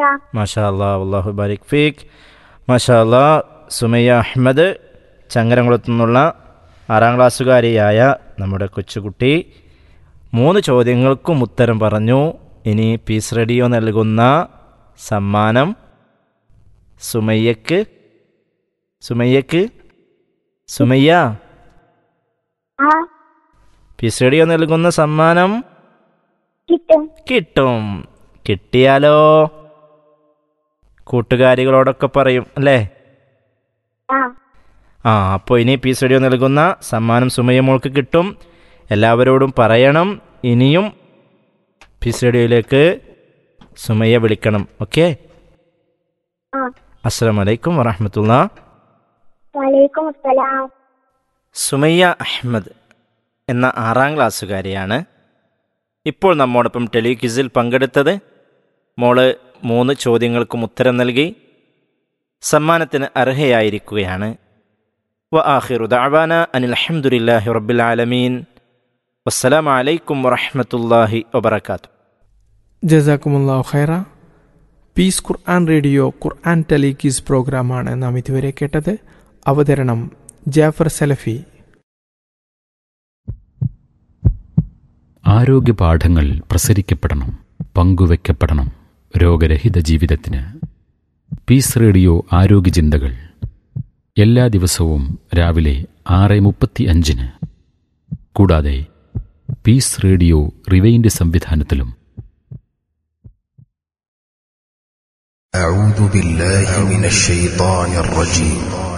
സുമയ്യ മാഷാ അല്ലാ അള്ളാഹു ബാരിക് ഫീഖ് മാഷാ അല്ലാ സുമയ്യ അഹമ്മദ് ചങ്ങരംകുളത്തു നിന്നുള്ള ആറാം ക്ലാസ്സുകാരിയായ നമ്മുടെ കൊച്ചുകുട്ടി മൂന്ന് ചോദ്യങ്ങൾക്കും ഉത്തരം പറഞ്ഞു ഇനി പീസ് റേഡിയോ നൽകുന്ന സമ്മാനം സുമയ്യക്ക് സുമയ്യക്ക് സുമയ്യ ആ പീസ് റേഡിയോ നൽകുന്ന സമ്മാനം കിട്ടും കിട്ടും കിട്ടിയാലോ കൂട്ടുകാരികളോടൊക്കെ പറയും അല്ലേ ആ ആ അപ്പോൾ ഇനി പി സ്റ്റുഡിയോ നൽകുന്ന സമ്മാനം സുമയ മോൾക്ക് കിട്ടും എല്ലാവരോടും പറയണം ഇനിയും പി സ്റ്റുഡിയോയിലേക്ക് സുമയ വിളിക്കണം ഓക്കെ ആ അസ്സാം വലൈക്കും വറഹമത്തുള്ള വലൈക്കും അസ്സലാം സുമയ്യ അഹമ്മദ് എന്ന ആറാം ക്ലാസ്സുകാരിയാണ് ഇപ്പോൾ നമ്മോടൊപ്പം ടെലിക്വിസിൽ പങ്കെടുത്തത് മോള് മൂന്ന് ചോദ്യങ്ങൾക്കും ഉത്തരം നൽകി സമ്മാനത്തിന് അർഹയായിരിക്കുകയാണ് വ ആഹിറു ദഅവാന അനിൽ അൽഹംദുലില്ലാഹി റബ്ബിൽ ആലമീൻ വസ്സലാമു അലൈക്കും വറഹ്മത്തുള്ളാഹി വബറകാത്തു ജസാക്കുമുല്ലാഹു ഖൈറ പീസ് ഖുർആൻ റേഡിയോ ഖുർആൻ ടെലിക്കീസ് പ്രോഗ്രാമാണ് നാം ഇതുവരെ കേട്ടത് അവതരണം ജാഫർ സലഫി ആരോഗ്യപാഠങ്ങൾ പ്രസരിക്കപ്പെടണം പങ്കുവെക്കപ്പെടണം രോഗരഹിത ജീവിതത്തിന് പീസ് റേഡിയോ ആരോഗ്യ ചിന്തകൾ എല്ലാ ദിവസവും രാവിലെ ആറ് മുപ്പത്തി അഞ്ചിന് കൂടാതെ പീസ് റേഡിയോ റിവൈൻഡ് സംവിധാനത്തിലും أعوذ بالله من الشيطان الرجيم